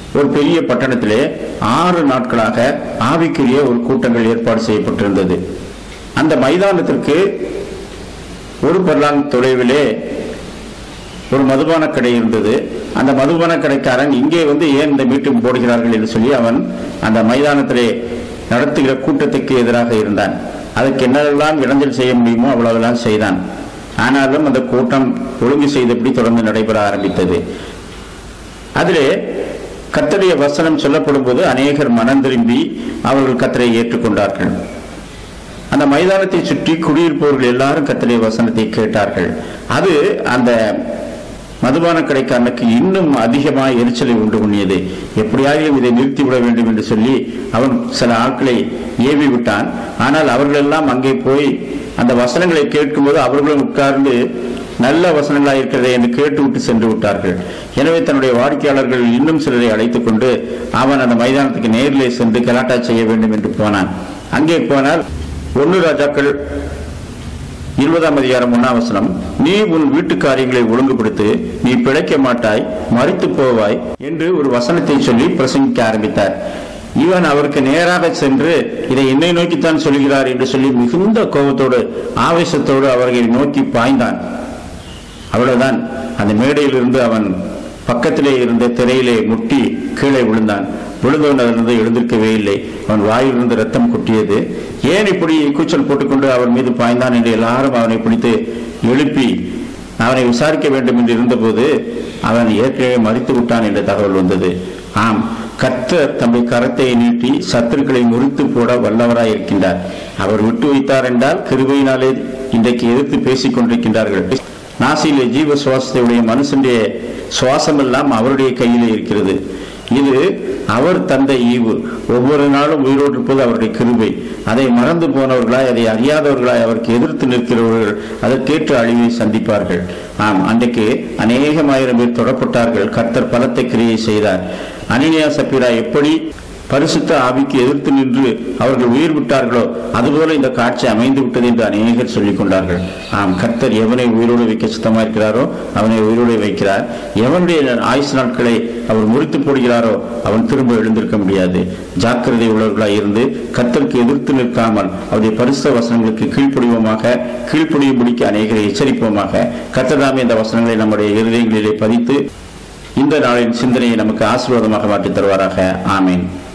ஒரு பெரிய பட்டணத்திலே ஆறு நாட்களாக ஆவிக்குரிய ஒரு கூட்டங்கள் ஏற்பாடு செய்யப்பட்டிருந்தது அந்த மைதானத்திற்கு ஒரு பர்லாங் தொலைவிலே ஒரு மதுபான கடை இருந்தது அந்த மதுபான கடைக்காரன் இங்கே வந்து ஏன் இந்த மீட்டிங் போடுகிறார்கள் என்று சொல்லி அவன் அந்த மைதானத்திலே நடத்துகிற கூட்டத்துக்கு எதிராக இருந்தான் அதுக்கு என்னெல்லாம் இடைஞ்சல் செய்ய முடியுமோ அவ்வளவுதான் செய்தான் ஆனாலும் அந்த கூட்டம் ஒழுங்கு செய்தபடி தொடர்ந்து நடைபெற ஆரம்பித்தது அதிலே கத்தடைய வசனம் சொல்லப்படும் போது அநேகர் மனம் திரும்பி அவர்கள் கத்தரை ஏற்றுக்கொண்டார்கள் அந்த மைதானத்தை சுற்றி குடியிருப்பவர்கள் எல்லாரும் கத்தடைய வசனத்தை கேட்டார்கள் அது அந்த மதுபான கடைக்காரனுக்கு இன்னும் அதிகமாக எரிச்சலை உண்டு பண்ணியது எப்படியாவது இதை நிறுத்திவிட வேண்டும் என்று சொல்லி அவன் சில ஆட்களை ஏவி விட்டான் ஆனால் அவர்கள் எல்லாம் அங்கே போய் அந்த வசனங்களை கேட்கும்போது அவர்களும் உட்கார்ந்து நல்ல வசனங்களாக இருக்கிறதே என்று கேட்டுவிட்டு சென்று விட்டார்கள் எனவே தன்னுடைய வாடிக்கையாளர்கள் இன்னும் சிலரை அழைத்துக் கொண்டு அவன் அந்த மைதானத்துக்கு நேரிலே சென்று கலாட்டா செய்ய வேண்டும் என்று போனான் அங்கே போனால் ஒன்னு ராஜாக்கள் இருபதாம் அதிகாரம் ஒன்னாம் வசனம் நீ உன் வீட்டு காரியங்களை ஒழுங்குபடுத்து நீ பிழைக்க மாட்டாய் மறித்து போவாய் என்று ஒரு வசனத்தை சொல்லி பிரசங்கிக்க ஆரம்பித்தார் இவன் அவருக்கு நேராக சென்று இதை என்னை நோக்கித்தான் சொல்கிறார் என்று சொல்லி மிகுந்த கோபத்தோடு ஆவேசத்தோடு அவர்களை நோக்கி பாய்ந்தான் அவ்வளவுதான் அந்த மேடையிலிருந்து அவன் பக்கத்திலே இருந்த திரையிலே முட்டி கீழே விழுந்தான் விழுந்தவன் அதிலிருந்து எழுந்திருக்கவே இல்லை அவன் வாயிலிருந்து ரத்தம் கொட்டியது ஏன் இப்படி கூச்சல் போட்டுக்கொண்டு அவன் மீது பாய்ந்தான் என்று எல்லாரும் அவனை பிடித்து எழுப்பி அவனை விசாரிக்க வேண்டும் என்று இருந்தபோது அவன் ஏற்கனவே மறித்து விட்டான் என்ற தகவல் வந்தது ஆம் கர்த்தர் தம்முடைய கரத்தை நீட்டி சத்துருக்களை முறித்து போட வல்லவராய் இருக்கின்றார் அவர் விட்டு வைத்தார் என்றால் கிருபையினாலே இன்றைக்கு எதிர்த்து பேசிக் கொண்டிருக்கின்றார்கள் நாசியிலே ஜீவ சுவாசத்தை உடைய மனுஷனுடைய சுவாசம் எல்லாம் அவருடைய கையிலே இருக்கிறது இது அவர் தந்த ஈவு ஒவ்வொரு நாளும் உயிரோடு இருப்பது அவருடைய கிருபை அதை மறந்து போனவர்களாய் அதை அறியாதவர்களாய் அவருக்கு எதிர்த்து நிற்கிறவர்கள் அதற்கேற்ற அழிவை சந்திப்பார்கள் ஆம் அன்றைக்கு அநேகமாயிரம் பேர் தொடப்பட்டார்கள் கர்த்தர் பலத்தை கிரியை செய்தார் அனினியா சப்பீரா எப்படி பரிசுத்த ஆவிக்கு எதிர்த்து நின்று அவர்கள் உயிர் விட்டார்களோ அதுபோல இந்த காட்சி அமைந்து விட்டது என்று அநேகர் சொல்லிக் கொண்டார்கள் ஆம் கர்த்தர் எவனை உயிரோடு வைக்க சுத்தமா இருக்கிறாரோ அவனை உயிரோடு வைக்கிறார் எவனுடைய ஆயுசு நாட்களை அவர் முறித்து போடுகிறாரோ அவன் திரும்ப எழுந்திருக்க முடியாது ஜாக்கிரதை உள்ளவர்களாய் இருந்து கர்த்தருக்கு எதிர்த்து நிற்காமல் அவருடைய பரிசுத்த வசனங்களுக்கு கீழ்ப்படிவோமாக கீழ்ப்படியும்படிக்கு அநேகரை எச்சரிப்போமாக கர்த்ததாமே இந்த வசனங்களை நம்முடைய இருதயங்களிலே பதித்து இந்த நாளின் சிந்தனையை நமக்கு ஆசீர்வாதமாக மாற்றித் தருவாராக ஆமீன்